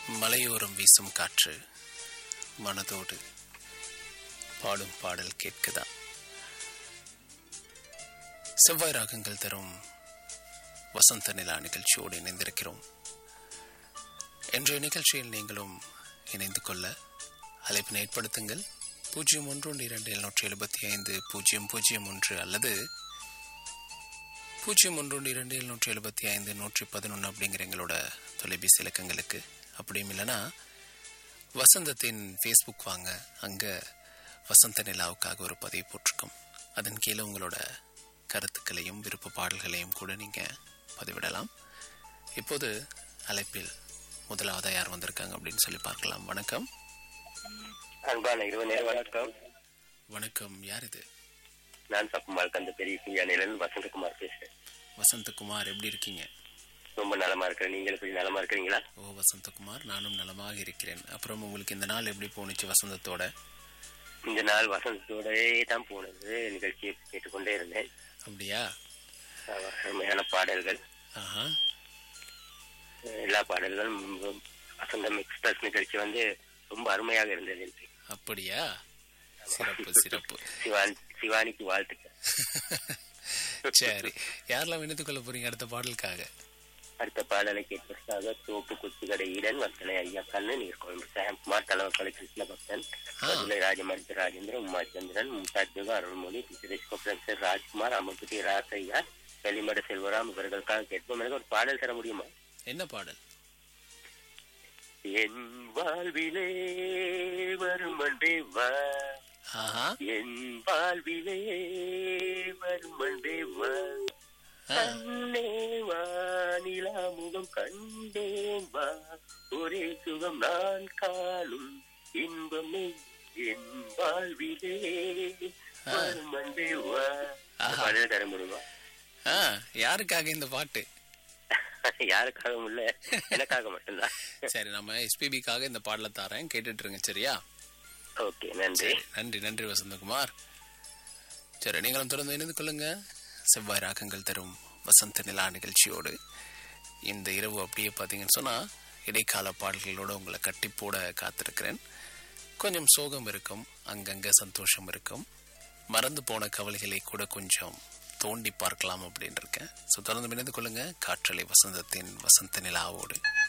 மலையோரம் வீசும் காற்று மனதோடு பாடும் பாடல் கேட்குதா செவ்வாய் ராகங்கள் தரும் வசந்த நிலா நிகழ்ச்சியோடு இணைந்திருக்கிறோம் இன்றைய நிகழ்ச்சியில் நீங்களும் இணைந்து கொள்ள அழைப்பினை ஏற்படுத்துங்கள் பூஜ்ஜியம் ஒன்று ஒன்று இரண்டு எழுநூற்றி எழுபத்தி ஐந்து பூஜ்ஜியம் பூஜ்ஜியம் ஒன்று அல்லது பூஜ்ஜியம் ஒன்று ஒன்று இரண்டு எழுநூற்றி எழுபத்தி ஐந்து நூற்றி பதினொன்று அப்படிங்கிற எங்களோட தொலைபேசி இலக்கங்களுக்கு அப்படியும் இல்லைன்னா வசந்தத்தின் ஃபேஸ்புக் வாங்க அங்கே வசந்த நிலாவுக்காக ஒரு பதிவு போட்டிருக்கோம் அதன் கீழே உங்களோட கருத்துக்களையும் விருப்ப பாடல்களையும் கூட நீங்கள் பதிவிடலாம் இப்போது அழைப்பில் முதலாவதாக யார் வந்திருக்காங்க அப்படின்னு சொல்லி பார்க்கலாம் வணக்கம் அன்பான இரவு நேர வணக்கம் வணக்கம் யார் இது நான் சப்புமால் கந்த பெரிய குஞ்சானிலிருந்து வசந்தகுமார் பேசுறேன் வசந்தகுமார் எப்படி இருக்கீங்க ரொம்ப நலமா இருக்கிறேன் நீங்கள் எப்படி நலமா இருக்கிறீங்களா ஓ வசந்தகுமார் நானும் நலமாக இருக்கிறேன் அப்புறம் உங்களுக்கு இந்த நாள் எப்படி போணுச்சு வசந்தத்தோட இந்த நாள் வசந்தத்தோடவே தான் போனது நிகழ்ச்சியை கேட்டுக்கொண்டே இருந்தேன் அப்படியா அஹ் அருமையான பாடல்கள் ஆஹா அஹ் எல்லா பாடல்களும் ரொம்ப- வசந்தம் எக்ஸ்பிரஸ் நிகழ்ச்சி வந்து ரொம்ப அருமையாக இருந்தது என்று அப்படியா சிறப்பு சிறப்பு சிவான் சிவானிக்கு வாழ்த்துக்கள் சரி யாரெல்லாம் இணைத்துக் கொள்ள போறீங்க அடுத்த பாடலுக்காக அடுத்த பாடலை கேட்பதற்காக தோப்பு குச்சிகடை ஈடன் வர்த்தனை ஐயா கண்ணு நீர்கொழும்பு சாம்குமார் தலைவக்கலை கிருஷ்ண பக்தன் ஆ. மதுரை ராஜமரித்த ராஜேந்திரன் உமாச்சந்திரன் மும்தாஜ் பேக அருள்மொழி பிச்சரிஸ்கோ பிரொஃபசர் ராஜ்குமார் அமர்புட்டி ராசையா வெளிமட செல்வராம் இவர்களுக்காக கேட்போம் எனக்கு ஒரு பாடல் தர முடியுமா என்ன பாடல் என் வாழ்விலே வரும் அன்பே வா ஆஹா என் வாழ்விலே வரும் அன்பே வா ஆ, கண்ணே வா நிலா முகம் கண்டேன் வா ஒரே சுகம் நான் காணும் இன்பமே என் வாழ்விலே வரும் அன்பே வா ஆஹா. பாடல் தர முடியுமா ஆ, யாருக்காக இந்த பாட்டு யாருக்காகவும் இல்ல எனக்காக மட்டும்தான் சரி நம்ம எஸ்பிபிக்காக இந்த பாடலை தரேன் கேட்டுட்டு இருங்க சரியா ஓகே நன்றி சரி நன்றி நன்றி வசந்தகுமார் சரி நீங்களும் தொடர்ந்து இணைந்து கொள்ளுங்க செவ்வாய் ராகங்கள் தரும் வசந்த நிலா நிகழ்ச்சியோடு இந்த இரவு அப்படியே பார்த்தீங்கன்னு சொன்னால் இடைக்கால பாடல்களோடு உங்களை கட்டி போட காத்திருக்கிறேன் கொஞ்சம் சோகம் இருக்கும் அங்கங்கே சந்தோஷம் இருக்கும் மறந்து போன கவலைகளை கூட கொஞ்சம் தோண்டி பார்க்கலாம் அப்படின்னு இருக்கேன் ஸோ தொடர்ந்து இணைந்து கொள்ளுங்க காற்றலை வசந்தத்தின் வசந்த நிலாவோடு